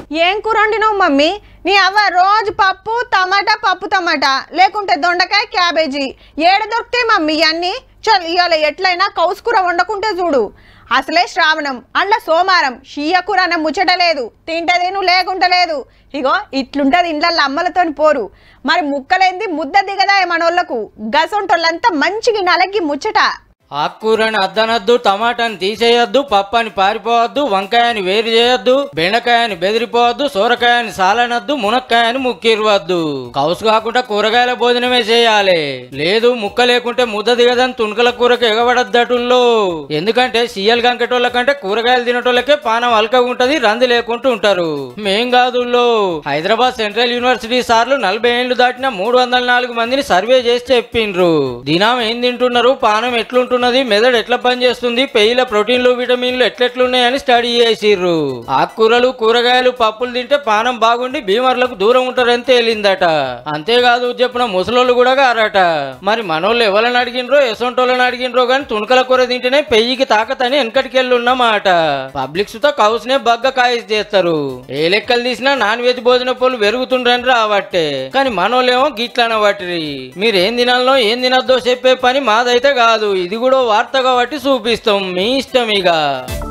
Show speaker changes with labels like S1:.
S1: ఏం కూర వండినావు మమ్మీ నీ అవ్వ రోజు పప్పు టమాటా పప్పు టమాటా లేకుంటే దొండకాయ క్యాబేజీ ఏడ దొరుకుతాయి మమ్మీ ఇవన్నీ చల్ ఇవాళ ఎట్లయినా కౌసు కూర వండకుంటే చూడు అసలే శ్రావణం అండ్ల సోమారం షియ్య కూర అన్న ముచ్చట లేదు తింటదేను లేకుంట లేదు ఇగో ఇట్లుంటది ఇండ్ల అమ్మలతోని పోరు మరి ముక్కలేంది ముద్ద దిగదా మనోళ్ళకు గసొంటోళ్ళంతా మంచిగా నలగి ముచ్చట
S2: ఆకుకూరని అద్దనద్దు టమాటాని తీసేయొద్దు పప్పని పారిపోవద్దు వంకాయని వేరు చేయొద్దు బెండకాయని బెదిరిపోవద్దు సోరకాయని సాలనద్దు మునక్కాయని ముక్కిరవద్దు కౌసు కాకుండా కూరగాయల భోజనమే చేయాలి లేదు ముక్క లేకుంటే ముద్ద దిగదని తుణుకల కూరకు ఎగబడద్దటుల్లో ఎందుకంటే సీఎల్ గంకటోళ్ళ కంటే కూరగాయలు తినటోళ్ళకే పానం అల్కగా ఉంటది రంది లేకుంటూ ఉంటారు మేం కాదుల్లో హైదరాబాద్ సెంట్రల్ యూనివర్సిటీ సార్లు నలభై ఏళ్లు దాటిన మూడు వందల నాలుగు మందిని సర్వే చేసి చెప్పిండ్రు దినం ఏం తింటున్నారు పానం ఎట్లుంటున్నది మెదడు ఎట్లా పనిచేస్తుంది పెయిల ప్రోటీన్లు విటమిన్లు ఎట్లెట్లున్నాయని స్టడీ చేసిర్రు ఆకుకూరలు కూరగాయలు పప్పులు తింటే పానం బాగుండి బీమార్లకు దూరం ఉంటారని తేలిందట అంతేకాదు చెప్పిన ముసలోళ్ళు కూడా గారట మరి మనోళ్ళు ఎవరిని అడిగినరో ఎసొంటోళ్ళని అడిగినరో గాని తుణకల కూర తింటేనే పెయ్యికి తాకతని వెనకటికెళ్ళున్నమాట పబ్లిక్స్ తో కౌసునే బగ్గ కాయ చేస్తారు ఏ లెక్కలు తీసినా నాన్ వెజ్ భోజన పోలు పెరుగుతుండ్రని రావట్టే కానీ మనోళ్ళేమో గిట్లన వాటిరి మీరేం తినాలనో ఏం తినొద్దో చెప్పే పని మాదైతే కాదు ఇది కూడా వార్త కాబట్టి చూపిస్తాం మీ ఇష్టం ఇక